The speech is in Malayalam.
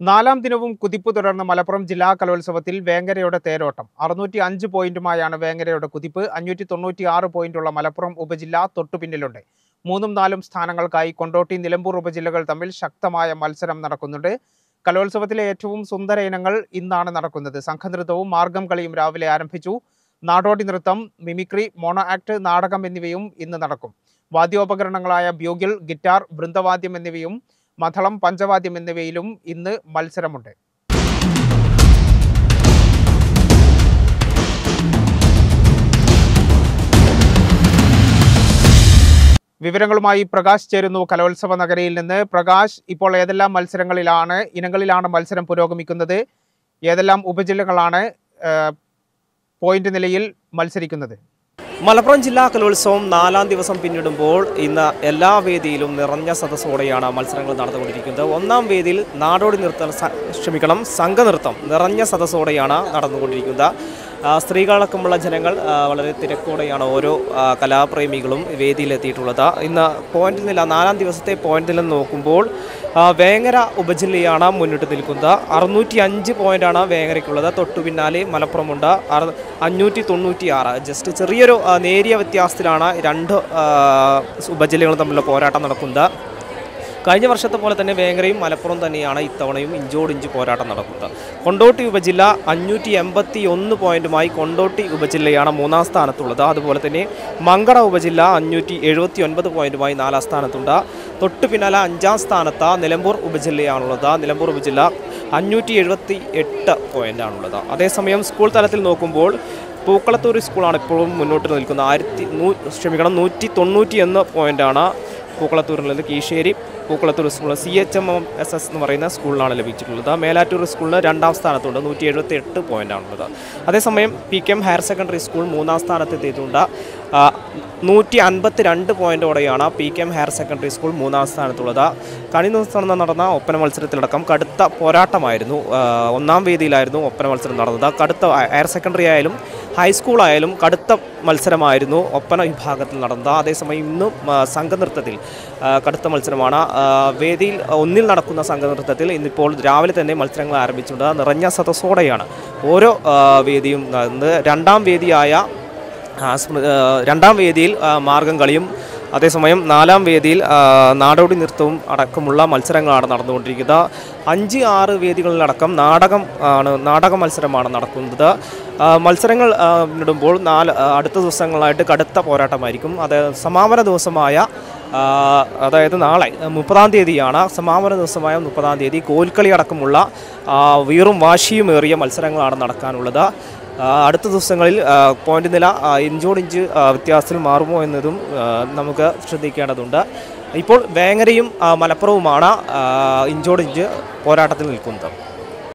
നാലാം ദിനവും കുതിപ്പ് തുടർന്ന് മലപ്പുറം ജില്ലാ കലോത്സവത്തിൽ വേങ്ങരയുടെ തേരോട്ടം അറുന്നൂറ്റി അഞ്ച് പോയിന്റുമായാണ് വേങ്ങരയുടെ കുതിപ്പ് അഞ്ഞൂറ്റി തൊണ്ണൂറ്റി ആറ് പോയിന്റുള്ള മലപ്പുറം ഉപജില്ല തൊട്ടുപിന്നിലുണ്ട് മൂന്നും നാലും സ്ഥാനങ്ങൾക്കായി കൊണ്ടോട്ടി നിലമ്പൂർ ഉപജില്ലകൾ തമ്മിൽ ശക്തമായ മത്സരം നടക്കുന്നുണ്ട് കലോത്സവത്തിലെ ഏറ്റവും സുന്ദര ഇനങ്ങൾ ഇന്നാണ് നടക്കുന്നത് സംഘനൃത്തവും മാർഗം കളിയും രാവിലെ ആരംഭിച്ചു നാടോടി നൃത്തം മിമിക്രി മോണോ ആക്ട് നാടകം എന്നിവയും ഇന്ന് നടക്കും വാദ്യോപകരണങ്ങളായ ബ്യൂഗിൾ ഗിറ്റാർ വൃന്ദവാദ്യം എന്നിവയും മഥളം പഞ്ചവാദ്യം എന്നിവയിലും ഇന്ന് മത്സരമുണ്ട് വിവരങ്ങളുമായി പ്രകാശ് ചേരുന്നു കലോത്സവ നഗരിയിൽ നിന്ന് പ്രകാശ് ഇപ്പോൾ ഏതെല്ലാം മത്സരങ്ങളിലാണ് ഇനങ്ങളിലാണ് മത്സരം പുരോഗമിക്കുന്നത് ഏതെല്ലാം ഉപജില്ലകളാണ് ഏഹ്, പോയിന്റ് നിലയിൽ മത്സരിക്കുന്നത് മലപ്പുറം ജില്ലാ കലോത്സവം നാലാം ദിവസം പിന്നിടുമ്പോൾ ഇന്ന് എല്ലാ വേദിയിലും നിറഞ്ഞ സദസ്സോടെയാണ് മത്സരങ്ങൾ നടന്നുകൊണ്ടിരിക്കുന്നത് ഒന്നാം വേദിയിൽ നാടോടി നൃത്തം സ- ക്ഷമിക്കണം സംഘനൃത്തം നിറഞ്ഞ സദസ്സോടെയാണ് നടന്നുകൊണ്ടിരിക്കുന്നത് ആ, സ്ത്രീകളടക്കമുള്ള ജനങ്ങൾ ആ, വളരെ തിരക്കോടെയാണ് ഓരോ ആ, കലാപ്രേമികളും വേദിയിലെത്തിയിട്ടുള്ളത് ഇന്ന് പോയിന്റ് നില നാലാം ദിവസത്തെ പോയിന്റ് നില നോക്കുമ്പോൾ ആ, വേങ്ങര ഉപജില്ലയാണ് മുന്നിട്ട് നിൽക്കുന്നത് അറുന്നൂറ്റി അഞ്ച് പോയിന്റാണ് വേങ്ങരയ്ക്കുള്ളത് തൊട്ടു പിന്നാലെ മലപ്പുറമുണ്ട് അറു- അഞ്ഞൂറ്റി തൊണ്ണൂറ്റി ആറ് ജസ്റ്റ് ചെറിയൊരു ആ, നേരിയ വ്യത്യാസത്തിലാണ് രണ്ട് ആ, ഉപജില്ലകളും തമ്മിലുള്ള പോരാട്ടം നടക്കുന്നത് കഴിഞ്ഞ വർഷത്തെ പോലെ തന്നെ വേങ്ങരയും മലപ്പുറം തന്നെയാണ് ഇത്തവണയും ഇഞ്ചോടിഞ്ച് പോരാട്ടം നടക്കുന്നത് കൊണ്ടോട്ടി ഉപജില്ല അഞ്ഞൂറ്റി എൺപത്തി ഒന്ന് പോയിന്റുമായി കൊണ്ടോട്ടി ഉപജില്ലയാണ് മൂന്നാം സ്ഥാനത്തുള്ളത് അതുപോലെ തന്നെ മങ്കട ഉപജില്ല അഞ്ഞൂറ്റി എഴുപത്തി ഒൻപത് പോയിന്റുമായി നാലാം സ്ഥാനത്തുണ്ട് തൊട്ടു പിന്നാലെ അഞ്ചാം സ്ഥാനത്ത് നിലമ്പൂർ ഉപജില്ലയാണുള്ളത് നിലമ്പൂർ ഉപജില്ല അഞ്ഞൂറ്റി എഴുപത്തി എട്ട് പോയിന്റാണുള്ളത് അതേസമയം സ്കൂൾ തലത്തിൽ നോക്കുമ്പോൾ പൂക്കളത്തൂർ സ്കൂളാണ് ഇപ്പോഴും മുന്നോട്ട് നിൽക്കുന്നത് ആയിരത്തി നൂ ക്ഷമിക്കണം നൂറ്റി തൊണ്ണൂറ്റി ഒന്ന് പോയിന്റാണ് പൂക്കളത്തൂരിലുള്ളത് Keesheri Pookkalathur school C H M M S S എന്ന് പറയുന്ന സ്കൂളിലാണ് ലഭിച്ചിട്ടുള്ളത് മേലാറ്റൂർ സ്കൂളിന് രണ്ടാം സ്ഥാനത്തുണ്ട് നൂറ്റി എഴുപത്തി എട്ട് പോയിൻ്റാണുള്ളത് അതേസമയം P K M higher secondary school മൂന്നാം സ്ഥാനത്തെത്തിയിട്ടുണ്ട് ആ, നൂറ്റി അൻപത്തി രണ്ട് പോയിൻറ്റോടെയാണ് P K M higher secondary school മൂന്നാം സ്ഥാനത്തുള്ളത് കഴിഞ്ഞ ദിവസം നടന്ന ഒപ്പന മത്സരത്തിലടക്കം കടുത്ത പോരാട്ടമായിരുന്നു ആ, ഒന്നാം വേദിയിലായിരുന്നു ഒപ്പന മത്സരം നടന്നത് കടുത്ത ഹയർ സെക്കൻഡറി ആയാലും ഹൈസ്കൂൾ ആയാലും കടുത്ത മത്സരമായിരുന്നു ഒപ്പന വിഭാഗത്തിൽ നടന്നത് അതേസമയം ഇന്നും ആ, സംഘനൃത്തത്തിൽ ആ, കടുത്ത മത്സരമാണ് ആ, വേദിയിൽ ഒന്നിൽ നടക്കുന്ന സംഘനൃത്തത്തിൽ ഇന്നിപ്പോൾ രാവിലെ തന്നെ മത്സരങ്ങൾ ആരംഭിച്ചിട്ടുണ്ട് നിറഞ്ഞ സദസ്സോടെയാണ് ഓരോ ആ, വേദിയും നടന്നത് രണ്ടാം വേദിയായ ആ, സ്മൃ- ആ, രണ്ടാം വേദിയിൽ ആ, മാർഗം കളിയും അതേസമയം നാലാം വേദിയിൽ ആ, നാടോടി നൃത്തവും അടക്കമുള്ള മത്സരങ്ങളാണ് നടന്നുകൊണ്ടിരിക്കുന്നത് അഞ്ച് ആറ് വേദികളിലടക്കം നാടകം ആണ് നാടക മത്സരമാണ് നടക്കുന്നത് ആ, മത്സരങ്ങൾ ആ, ഇടുമ്പോൾ നാല് ആ, അടുത്ത ദിവസങ്ങളായിട്ട് കടുത്ത പോരാട്ടമായിരിക്കും അത് സമാപന ദിവസമായ ആ, അതായത് നാളെ മുപ്പതാം തീയതിയാണ് സമാപന ദിവസമായ മുപ്പതാം തീയതി കോൽക്കളി അടക്കമുള്ള ആ, വീറും വാശിയുമേറിയ മത്സരങ്ങളാണ് നടക്കാനുള്ളത് ആ, അടുത്ത ദിവസങ്ങളിൽ ആ, പോയിന്റ് നില ആ, ഇഞ്ചോടിഞ്ച് ആ, വ്യത്യാസത്തിൽ മാറുമോ എന്നതും ആ, നമുക്ക് ശ്രദ്ധിക്കേണ്ടതുണ്ട് ഇപ്പോൾ വേങ്ങരയും ആ, മലപ്പുറവുമാണ് ആ, ഇഞ്ചോടിഞ്ച് പോരാട്ടത്തിൽ നിൽക്കുന്നത്